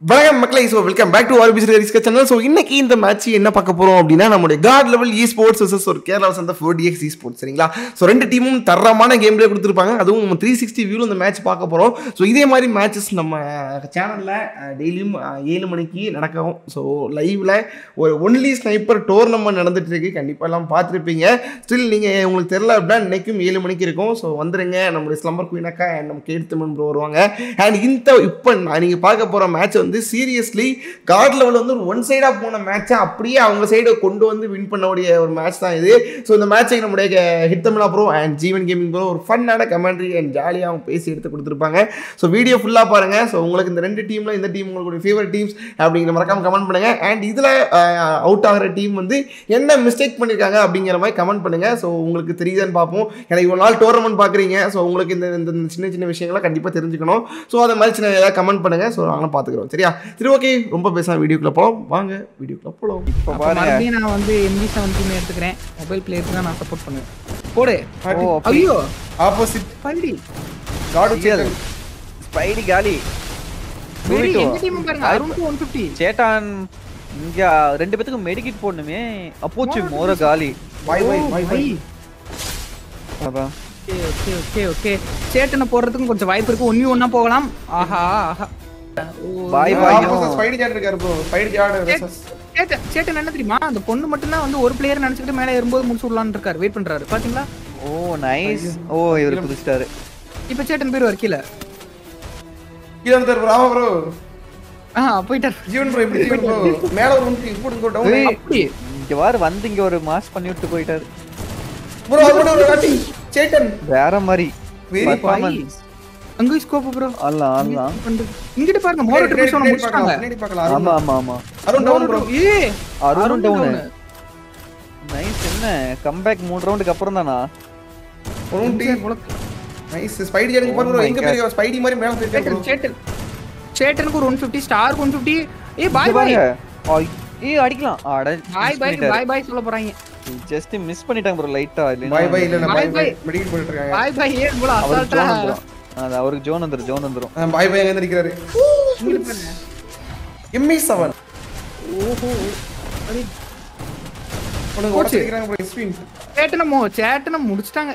வணக்கம் மக்களே so welcome back to RPC risk channel so இன்னைக்கு இந்த மேட்ச் என்ன பார்க்க போறோம் அப்படின்னா நம்மளுடைய god level esports versus ஒரு கேரளா சேர்ந்த ஃபோர் டிஎக்ஸ் இ ஸ்போர்ட்ஸ் சரிங்களா ஸோ ரெண்டு டீமும் தரமான கேம் பிளே கொடுத்துருப்பாங்க அதுவும் நம்ம த்ரீ சிக்ஸ்டி வியூவில் இந்த மேட்ச் பார்க்க போகிறோம் ஸோ இதே மாதிரி மேட்சஸ் நம்ம சேனலில் டெய்லியும் ஏழு மணிக்கு நடக்கும் ஸோ லைவ்ல ஒரு ஒன்லி ஸ்னைப்பர் டோர்னமெண்ட் நடந்துட்டு இருக்கு கண்டிப்பாக எல்லாம் பார்த்துருப்பீங்க ஸ்டில் நீங்கள் உங்களுக்கு தெரில அப்படின்னா இன்னைக்கும் ஏழு மணிக்கு இருக்கும் ஸோ வந்துருங்க நம்மளுடைய ஸ்லம்பர் குயினக்கா அண்ட் நம்ம கேடுத்தமன் ப்ரோ வருவாங்க அண்ட் இந்த இப்போ நீங்கள் பார்க்க போகிற மேட்ச் வந்து சீரியஸ்லி கார்ட் லெவல் வந்து ஒரு ஒன் சைடாக போன மேட்சை அப்படியே அவங்க சைடை கொண்டு வந்து வின் பண்ணக்கூடிய ஒரு மேட்ச் தான் இது ஸோ இந்த மேட்சை நம்முடைய Hit Tamizha bro and Jeevan gaming bro ஒரு ஃபன்னான கமெண்ட்ரி அண்ட் ஜாலியாக அவங்க பேசி எடுத்து கொடுத்துருப்பாங்க ஸோ வீடியோ ஃபுல்லாக பாருங்கள் ஸோ உங்களுக்கு இந்த ரெண்டு டீமில் இந்த டீம் உங்களுக்கு ஃபேவரட் டீம்ஸ் அப்படிங்கிற மறக்காம கமெண்ட் பண்ணுங்கள் அண்ட் இதில் அவுட் ஆகிற டீம் வந்து என்ன மிஸ்டேக் பண்ணியிருக்காங்க அப்படிங்கிற மாதிரி கமெண்ட் பண்ணுங்கள் ஸோ உங்களுக்கு தெரியுதான்னு பார்ப்போம் ஏன்னா இவ்வளோ நாள் டோர்னமெண்ட் பார்க்குறீங்க ஸோ உங்களுக்கு இந்த இந்த சின்ன சின்ன விஷயங்களை கண்டிப்பாக தெரிஞ்சுக்கணும் ஸோ அதை மாதிரி சின்ன ஏதாவது கமெண்ட் பண்ணுங்கள் ஸோ நாங்களும் பார்த்துக்குறோம் சரியா சரி ஓகே ரொம்ப பேசாம வீடியோக்குள்ள போகலாம் வாங்க வீடியோக்குள்ள போகலாம் இப்போ அப்ப பாருங்க மறுபடியும் நான் வந்து எம்பி செவன்டீன் எடுத்துக்கிறேன் மொபைல் பிளேயருக்கு தான் நான் சப்போர்ட் பண்ணுவேன் போடு ஓ அப்படி ஐயோ ஆப்போசிட் பைடி காடு Real. ஸ்பைடி காலி வெரி Burrito. எந்த டீம் பாருங்க அருண் ஒன் ஃபிஃப்டி சேட்டான் இங்க ரெண்டு பேத்துக்கும் மெடிக்கிட் போடணுமே அப்போச்சு மோர காலி பாய் பாய் பாய் பாய் அதான் ஓகே ஓகே ஓகே சேட்டனை போடுறதுக்கும் கொஞ்சம் வாய்ப்பு இருக்கு ஒன்னி ஒன்னா போகலாம் ஆஹா ஆஹா ஓ, பாய் பாய் ஆப்போசிட் ஸ்பைடி ஜாட் இருக்காரு ப்ரோ ஸ்பைடி ஜாட் வெர்சஸ் சேட்டன் சேட்டன் என்ன தெரியுமா அந்த பொண்ணு மட்டும் தான் வந்து ஒரு பிளேயர் நினைச்சிட்டு மேலே ஏறும்போது முடிச்சு விடலான்னு இருக்காரு வெயிட் பண்றாரு பாத்தீங்களா ஓ நைஸ் ஓ இவர் புதுச்சிட்டாரு இப்ப சேட்டன் பேர் வரக்கீல கீழ வந்து ப்ரோ ஆமா ப்ரோ ஆ போயிட்டாரு ஜீவன் ப்ரோ இப்படி ஜீவன் ப்ரோ மேல ஒரு முன்னுக்கு போடுங்க டவுன் ஏய், அப்படி இங்க வாரு வந்து இங்க ஒரு மாஸ் பண்ணி விட்டு போயிட்டாரு ப்ரோ அது ஒரு காட்டி சேட்டன் வேற மாதிரி Very Performance. அங்க ஸ்கோப் ப்ரோ ஆல்லாம் ஆல்லாம் இங்கிட்டு பாருங்க மோரோ ட்ரிபிள்ஸ் ஒன்று முடிச்சிட்டாங்க பின்னாடி பார்க்கலாம் ஆமா ஆமா ஆமா அருண் டவுன் ப்ரோ ஏ அருணும் டவுன் down. நைஸ் என்ன கம்பேக் மூணு ரவுண்டுக்கு அப்புறம் தானா ஒரு டீம் நைஸ் ஸ்பைடி ஜாட் பாருங்க ப்ரோ எங்க போய் ஸ்பைடி மாதிரி மேல போயிருக்காரு சேட்டன் சேட்டன் சேட்டனுக்கு ஒரு ஒன் ஃபிஃப்டி ஸ்டாருக்கு ஒன் ஃபிஃப்டி ஏ இங்க பாய் பாய் பாருங்க ஆய், ஏய் அடிக்கலாம் அட பாய் பாய் பாய் பாய் சொல்ல போறாங்க ஜஸ்ட் மிஸ் பண்ணிட்டாங்க ப்ரோ லைட்டா இல்லைன்னா பாய் பாய் இல்ல Bye bye bye bye. Medical போயிட்டு இருக்காங்க பாய் பாய் ஏன் இவ்வளோ அவருக்கு அசால்ட்டா ஜோன் வந்துரும் அது அவருக்கு ஜோன் வந்துரும் ஜோன் வந்துரும் பாய் பாய் எங்க நிக்கிறாரு இங்கிட்டு பாருங்க எம்இ 7 ஓஹோ அடே உனக்கு போச்சு. உடைச்சிருக்காங்க ப்ரோ ஸ்பின் சேட்டனை மோ சேட்டனை முடிச்சிட்டாங்க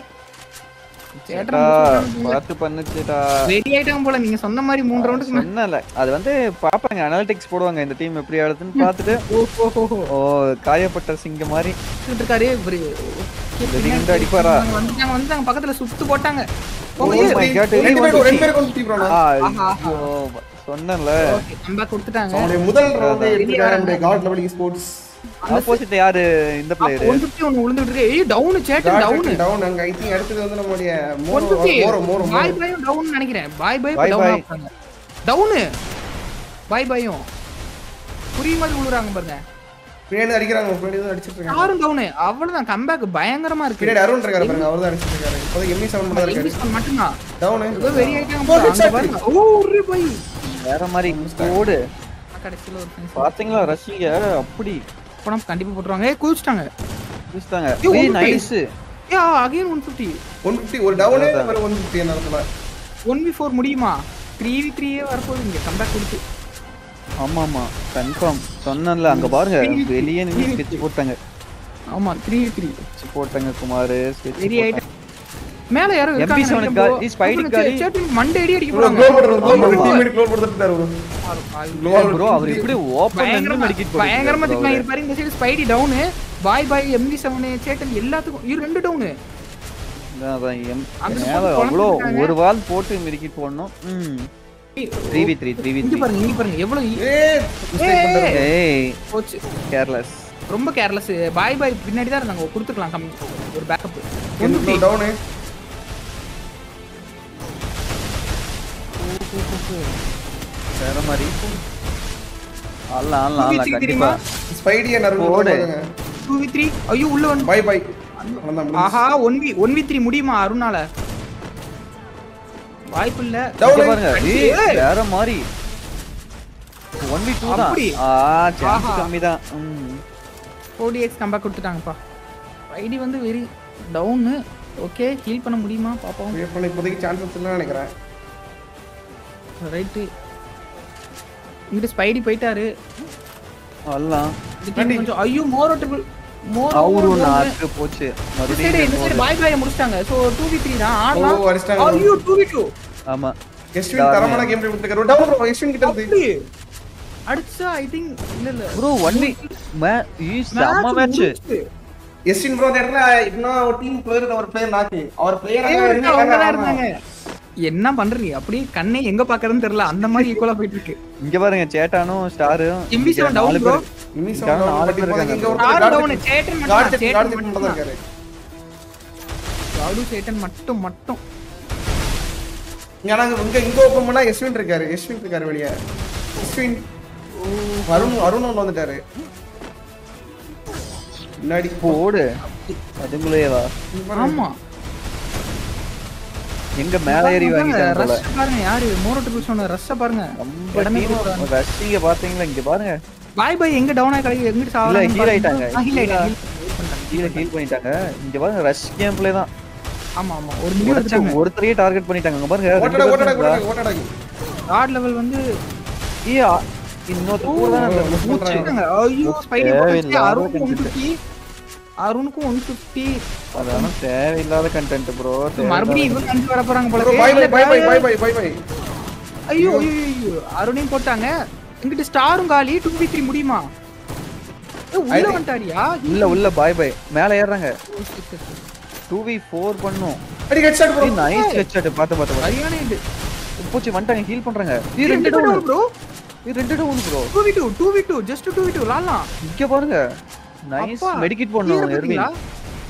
சேட்டனை சேட்டா, பார்த்து பண்ணுச்சுடா ரெடி ஆயிட்டாங்க போல நீங்க சொன்ன மாதிரி மூணு ரவுண்டுக்கு மேல சொன்னல அது வந்து பாப்பாங்க அனாலிட்டிக்ஸ் போடுவாங்க இந்த டீம் எப்படி ஆடுதுன்னு பார்த்துட்டு ஓஹோ ஓ காயப்பட்ட சிங்க மாதிரி இருக்காரு இவரு இந்த ரெண்டு அடிப்பாரா வந்துட்டாங்க வந்துட்டாங்க பக்கத்துல சுத்து போட்டாங்க Oh my God, ரெண்டு பேரும் ரெண்டு பேரும் கொண்டு ப்ரோ ஆ, ஐயோ, சொன்னேன்ல கம்பேக் கொடுத்துட்டாங்க அவனுடைய முதல் ரவுண்டே எடுத்துட்டாரு நம்முடைய காட் லெவல் ஸ்போர்ட்ஸ் ஆப்போசிட் யாரு இந்த பிளேயர் ஒன் ஃபிஃப்டி ஒன்று விழுந்துட்டு இருக்கு ஏய் டவுன் சேட்டன் டவுன் டவுன் அங்க ஐ திங்க் அடுத்தது வந்து நம்மளுடைய ஒன் மோரோ ஃபிஃப்டி மோரோ மோரோ பாய் பாயும் டவுன் நினைக்கிறேன் bye bye Bye bye. Down down bye பாயும் புரிய மாதிரி விழுறாங்க பாருங்க பின்னாடி அடிக்கிறாங்க பின்னாடி தான் அடிச்சிட்டு இருக்காங்க யாரும் டவுனு அவ்வளவுதான் கம்பேக் பயங்கரமா இருக்கு பின்னாடி அருண் இருக்காரு பாருங்க அவர் தான் அடிச்சிட்டு இருக்காரு இப்போதைக்கு எம்இ 7 மட்டும் தான் இருக்காரு இங்கிலீஷ் மட்டும்தான் டவுன் ஏதோ வெறி ஆயிட்டாங்க Four பாரு, hits அங்க பாருங்க. ஓ ஒரு பை வேற மாதிரி ஓடு கடைசியில ஒரு finish. பாத்தீங்களா ரஷ்யா அப்படி படம் கண்டிப்பா போட்டுருவாங்க ஏய் குதிச்சிட்டாங்க புடிச்சிட்டாங்க ஏய், ஏய் one நைஸ் ஏ அகைன் ஒன் ஃபிஃப்டி 150 ஒரு டவுன் ஒரு 150 அந்த இடத்துல ஒன் வி ஃபோர் முடியுமா த்ரீ வி த்ரீயே வரப்போகுது இங்க கம்பேக் கொடுத்து ஆமா ஆமா கன்ஃபார்ம் சொன்னேன்ல அங்க பாருங்க வெளியே நின்னு ஸ்கெட்ச் போட்டாங்க ஆமா த்ரீ வி த்ரீ ஸ்கெட்ச் போட்டாங்க குமார் ஸ்கெட்ச் வெறி ஆயிட்டு மேல யாரோ MP இருக்காங்க seven நினைக்கிறேன் கா- bro. is Spidey அப்புறம் காலி? சே- சேட்டன் மண்டை அடி அடிக்க ப்ரோ போறாங்க க்ளோ பண்றது க்ளோ ஆமா, பண்றது ஆமா. டீம்மேட் க்ளோ பண்றதுட்டாரு ப்ரோ ப்ரோ அவர் இப்படி ஓபன் பண்ணி பயங்கரமா மெடிக்கிட் பயங்கரமா திட்டினா போடுறாரு இருப்பாரு இந்த side Spidey down bye bye எம்டி செவனு சேட்டன் எல்லாத்துக்கும் இது ரெண்டு டவுனு அதான் எம் அங்க மேல போட்டு அவ்வளோ குழம்பிட்டாங்க. ஒரு வால் போட்டு மெடிக்கிட் போடணும் ம் three v three three v இங்க த்ரீ பாருங்க இங்க பாருங்க எவ்வளவு ஈ- ஏய் மிஸ்டேக் பண்றாரு ஏய் போச்சு கேர்லெஸ் ரொம்ப கேர்லெஸ் பாய் பாய் பின்னாடி தான் இருந்தாங்க கொடுத்துக்கலாம் கம்மி ஒரு பேக்கப் ப்ரோ டவுன் வேற மாதிரி ஆடலாம் ஆடலாம் ஆடலாம் கண்டிப்பா ஸ்பைடி அண்ட் அருண் போடு. போடுங்க டூ வி த்ரீ ஐயோ உள்ள வந்து பை பை அவ்வளவுதான் ஆஹா one v one v three முடியுமா அருணால வாய்ப்பு இல்ல Down. இங்க பாருங்க ஏய் ஏய். வேற மாதிரி ஒன் வி டூ தான் அப்படி? ஆ சான்ஸ் ஆஹா. கம்மி தான் ம் ஃபோர்டி எக்ஸ் கம்பேக் கொடுத்துட்டாங்கப்பா ஐடி வந்து வெரி டவுனு ஓகே ஹீல் பண்ண முடியுமா பாப்போம் இப்ப இப்போதைக்கு சான்சஸ் இல்லைன்னு நினைக்கிறேன் ரைட்டு இங்கிட்டு ஸ்பைடி போயிட்டாரு வரலாம் இந்த team கொஞ்சம் ஐயோ மோரோ ட்ரிபிள் மோரோ அவரு ஒண்ணு ஆக்கு போச்சு இந்த சைடு இந்த மறுபடியும் சைடு பாய் பாய் முடிச்சிட்டாங்க சோ 2v3 தான் ஓ ஆடலாம் அடிச்சிட்டாங்க ஐயோ 2v2 ஆமா எஸ்வின் தரமான கேம் பிளே கொடுத்துருக்காரு டவுன் ப்ரோ எஸ்வின் கிட்ட இருந்து அப்படி அடிச்சா ஐ திங்க் இல்ல இல்ல ப்ரோ ஒன் வி மே ஈ செம்ம மேட்ச் எஸ்வின் ப்ரோ அந்த இடத்துல இன்னும் ஒரு டீம் பிளேயர் ஒரு பிளேயர் நாக்கு அவர் அவங்க தான் பிளேயர் இருந்தாங்க என்ன பண்றீங்க அப்படியே கண்ணே எங்க பாக்குறதுன்னு தெரியல அந்த மாதிரி ஈக்குவலா போயிட்டு இருக்கு இங்க பாருங்க சேட்டானும் ஸ்டாரும் எம்பி செவன் டவுன் ப்ரோ நாலு பேர் இருக்காங்க. ஆறு டவுன் சேட்டன் மட்டும் கார்டு சேட்டன் கார்டு மட்டும் மட்டும் தான் இருக்காரு ராடு சேட்டன் மட்டும் மட்டும் இங்க ஆனா இங்க இங்க ஓபன் பண்ணா எஸ்வின் இருக்காரு எஸ்வின் இருக்காரு வெளிய எஸ்வின் அருண் அருண் ஒன்று வந்துட்டாரு முன்னாடி போடு அதுங்களேவா ஆமா எங்க மேல ஏறி வாங்கிட்டாங்க போல ரஷ் பாருங்க யாரு மோரோ ட்ரிபிள் சொன்ன ரஷ்ஷ பாருங்க நம்ம இடமே டீம் ரஷ்டிங்க பாத்தீங்களா இங்க பாருங்க பாய் பாய் எங்க டவுன் ஆகி கிடைக்கு எங்கிட்டு இல்ல சாவலாம் ஹீல் ஆயிட்டாங்க ஹீல் ஆயிட்டாங்க கீழே ஹீல் பண்ணிட்டாங்க இங்க பாருங்க ரஷ் கேம் பிளே தான் ஆமா ஆமா ஒரு மில்லியன் உடைச்சு எடுத்துட்டாங்க ஒருத்தரையே டார்கெட் பண்ணிட்டாங்க அங்க பாருங்க ரெண்டு ஓட்டடா பேர் ஓட்டடா இருக்காங்களா? ஓட்டடா ஓட்டடா கார்ட் லெவல் வந்து ஏய், ஆ, இன்னொருத்தர் கூட தானே இருந்தாரு. மூச்சு. இருக்காங்க. ஐயோ ஸ்பைடி தேவையில்லாத அருணுக்கு ஒன் content. ஃபிஃப்டி அருணுக்கும் ஒன் ஃபிஃப்டி அதெல்லாம் தேவையில்லாத கண்டென்ட் ப்ரோ மறுபடியும் இவங்க அஞ்சு வர போறாங்க போல bro bye bye bye bye bye bye bye bye ஐயோ ஐயோ ஐயோ அருணையும் போட்டாங்க இங்கிட்டு ஸ்டாரும் காலி டூ பி த்ரீ முடியுமா ஏய், உள்ள I- வந்துட்டாரியா உள்ள உள்ள பாய் பாய் மேல ஏறுறாங்க டூ வி ஃபோர் பண்ணும் அடி head shot bro nice headshot பார்த்து பார்த்து பார்த்து. சரியான இது போச்சு வந்துட்டாங்க ஹீல் பண்றாங்க இது ரெண்டு ரெண்டு டவுன் ப்ரோ இது ரெண்டு down bro two v two two v two just two v two லாலாம் இங்க பாருங்க நைஸ் அப்பா, மெடிக்கிட் பண்ணும் clear எர்வின் பாத்தீங்களா?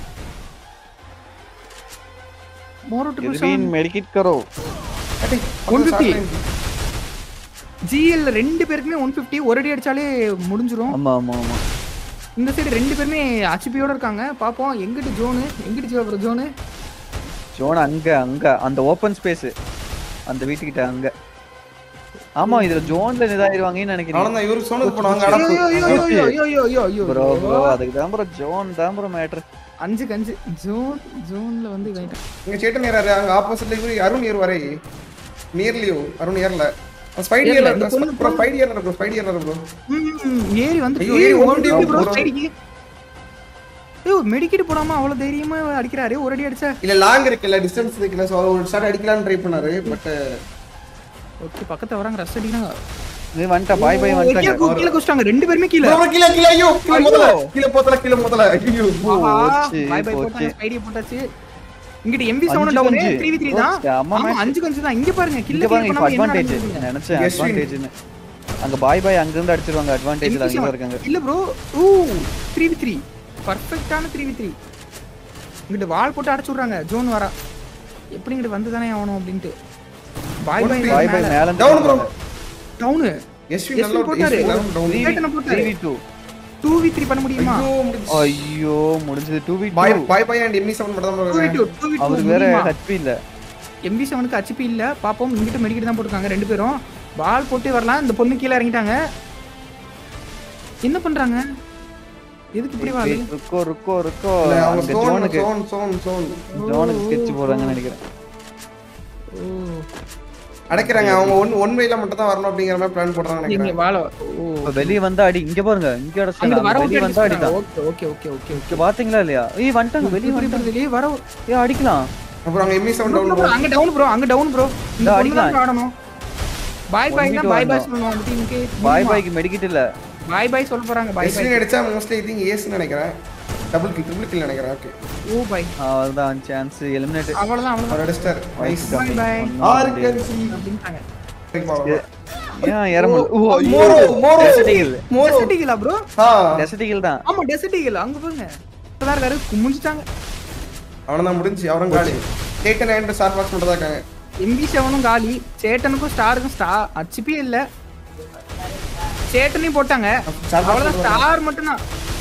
மோரோ ட்ரிபிள் எர்வின் மெடிக்கிட் கரோ அடி 150. ஜிஎல் ரெண்டு பேருக்குமே ஒன் ஃபிஃப்டி ஒரு அடி அடிச்சாலே முடிஞ்சிரும் ஆமா ஆமா ஆமா இந்த சைடு ரெண்டு பேருமே ஹச்பியோட இருக்காங்க பாப்போம் எங்கிட்டு ஜோனு எங்கிட்டு ஜோ ஜோனு ஜோன் அங்க அங்க அந்த ஓபன் ஸ்பேஸ் அந்த வீட்டுக்கிட்ட அங்க ஆமா இதுல ஜோன்ல இதாயிருவாங்கன்னு நினைக்கிறேன் அவ்வளவுதான் இவரு சோனுக்கு போனாங்க ஐயோ, அடப்பு ஐயோ, ஐயோ, ஐயோ, ஐயோ, ஐயோ, ஐயோ, ஐயோ. ப்ரோ ப்ரோ அதுக்கு தான் ப்ரோ ஜோன் தான் ப்ரோ மேட்ரு அஞ்சுக்கு அஞ்சு ஜோன் ஜோன்ல வந்து இதாயிட்டான் இங்க சேட்டன் ஏறாரு அங்க ஆப்போசிட்ல இவரு அருண் ஏறுவாரே நியர்லியோ அருண் ஏறல ஸ்பைடி ஏறல, ஏறல இந்த பொண்ணு ப்ரோ ஸ்பைடி ஏறல ப்ரோ ஸ்பைடி ஏறல ப்ரோ ம், ஏறி வந்து ஐயோ, ஏறி ஒரு ஓடி அடி ஓடி bro, bro. side க்கு. ஐயோ மெடிக்கிட்டு போடாம அவ்வளவு தைரியமா அடிக்கிறாரு ஒரு அடி அடிச்சா இல்ல லாங் இருக்குல்ல டிஸ்டன்ஸ் இருக்குல்ல சோ ஒரு ஷாட் அடிக்கலாம்னு ட்ரை பண்ணாரு பட் ஓகே பக்கத்துல வராங்க ரஷ் அடிக்கிறாங்க நீ வந்துட்டா பாய் பாய் கீழே வந்துட்டாங்க கு- கீழே குச்சிட்டாங்க ரெண்டு பேருமே கீழே ப்ரோ கீழ கீழ ஐயோ கீழ ஐயோ. முதல்ல கீழ போத்தல கீழ முதல்ல ஐயோ ஆஹா, போச்சு, bye bye போச்சு. போட்டாங்க, ஸ்பைடியை போட்டாச்சு. இங்கிட்டு MV sound அஞ்சு down, அஞ்சு. 3v3 தான். போச்சு, அம்மா ஆமா, match. அஞ்சுக்கு அஞ்சு தான். இங்க பாருங்க, kill இங்க kill பாருங்க இப்ப பண்ணாம என்ன அட்வான்டேஜ் நடக்குதுங்க? நினைச்சேன் Yes, win. அட்வான்டேஜ்னு அங்க பாய் பாய் அங்க இருந்து அடிச்சிருவாங்க அட்வான்டேஜ்ல MV அங்க sound. இருக்காங்க இல்ல bro, ஊ, 3v3. Perfect-ஆன 3v3. இங்கிட்டு வால் போட்டு அடைச்சு விடுறாங்க, ஜோன் வரா. எப்படி இங்கிட்டு வந்துதானே ஆகணும் அப்படின்ட்டு. Bye bye One பாய் மேல. பாய் மேல டவுன் ப்ரோ Down. எஸ்வி Yes, நல்ல போட்டாரு. எஸ்வி நல்ல டவுன் Titan போட்டாரு. 3v2 2v3 பண்ண முடியுமா? ஐயோ முடிஞ்சு ஐயோ முடிஞ்சது 2v2 bye bye bye and MP seven மட்டும் தான் bro 2v2, 2v2 அவருக்கு வேற முடியுமா? ஹெச்பி இல்ல MV7 க்கு HP இல்ல பாப்போம் இங்கிட்ட மெடிக்கிட்டு தான் போட்டுருக்காங்க ரெண்டு பேரும் பால் போட்டு வரலாம் இந்த பொண்ணு கீழே இறங்கிட்டாங்க என்ன பண்றாங்க எதுக்கு இப்படி வாழு ருக்கோ ருக்கோ ருக்கோ இல்ல அவங்க அங்க சோன் ஜோனுக்கு சோன் சோன் சோன் ஜோனுக்கு ஸ்கெட்ச் போடுறாங்கன்னு நினைக்கிறேன் அடைக்கிறாங்க அவங்க ஒன் ஒன் வேல மட்டும் தான் வரணும் அப்படிங்கிற மாதிரி பிளான் போடுறாங்க நீங்க நினைக்கிறேன் வாழ ஓ இப்ப வெளிய வந்தா அடி இங்க பாருங்க இங்க அங்கிட்டு வர அடிச்சாங்க வெளிய வந்தா அடிதான் ஓகே ஓகே ஓகே ஓகே இங்க பாத்தீங்களா இல்லையா ஏய் வந்துட்டாங்க வெளிய புரியுது வந்துட்டாங்க புரியுது வர ஏய் அடிக்கலாம் அப்புறம் அங்க எம்மி செவன் டவுன் bro, அங்க டவுன் ப்ரோ அங்க டவுன் ப்ரோ இந்த இதோ பொண்ணு தான் அடிக்கலாம். ஆடணும் பாய் பாய் One தான் v two பாய் பாய் ஆடணும். சொல்லணும் அந்த டீமுக்கு பாய் பாய்க்கு மெடிக்கிட் இல்ல பாய் பாய் சொல்ல போறாங்க பாய் எஸ்வி பாய் அடிச்சா மோஸ்ட்லி ஐ திங்க் ஏஸ்னு நினைக்கிறேன் டபுள் கில் ட்ரிபிள் கில் நினைக்கிறேன் ஓகே ஓ பாய் அவ்வளவுதான் சான்ஸ் எலிமினேட் அவ்வளவுதான் அவ்வளவுதான் அவர் அடிச்சிட்டார் நைஸ் Bye bye. ஆறு கன்சி அப்படின்ட்டாங்க ஏன் ஏற முடியல ஓ மோரோ மோரோ டெசர்டிகல் மோரோ டெசர்ட்டிகளா ப்ரோ ஆ டெசர்டிகல் தான் ஆமா டெசர்ட்டிகள் அங்க பாருங்க இப்பதான் இருக்காரு குமிஞ்சிட்டாங்க அவனதான் முடிஞ்சு அவரும் காலி டேட்டன் அண்ட் ஸ்டார் பாக்ஸ் மட்டும் தான் இருக்காங்க எம்பி செவனும் காலி சேட்டனுக்கும் ஸ்டாருக்கும் ஸ்டார் ஹச்பி இல்ல சேட்டனையும் போட்டாங்க Star box அவ்வளவுதான் ஸ்டார் மட்டும்தான்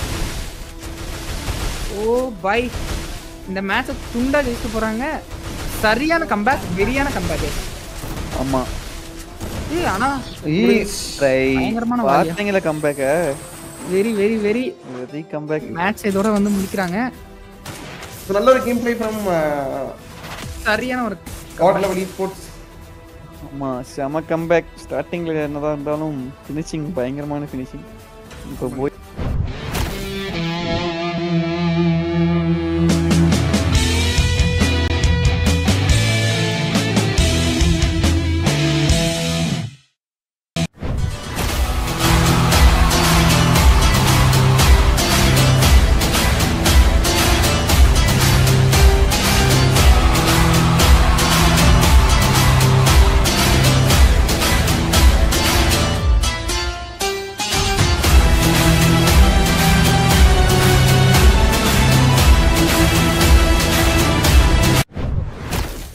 ஓ பை இந்த மேட்சை துண்டா ஜெயிச்சு போறாங்க சரியான கம்பேக் வெறியான கம்பேக் ஆமா ஏய் ஆனா ஏய் ட்ரை பயங்கரமான வாரியா. பாத்தீங்களா கம்பேக்க very very very very comeback match இதோட வந்து முடிக்கிறாங்க நல்ல ஒரு கேம் பிளே ஃப்ரம் சரியான ஒரு காட் லெவல் ஸ்போர்ட்ஸ் ஆமா செம கம்பேக் ஸ்டார்டிங்ல என்னதான் இருந்தாலும் ஃபினிஷிங் பயங்கரமான ஃபினிஷிங் இப்போ போய்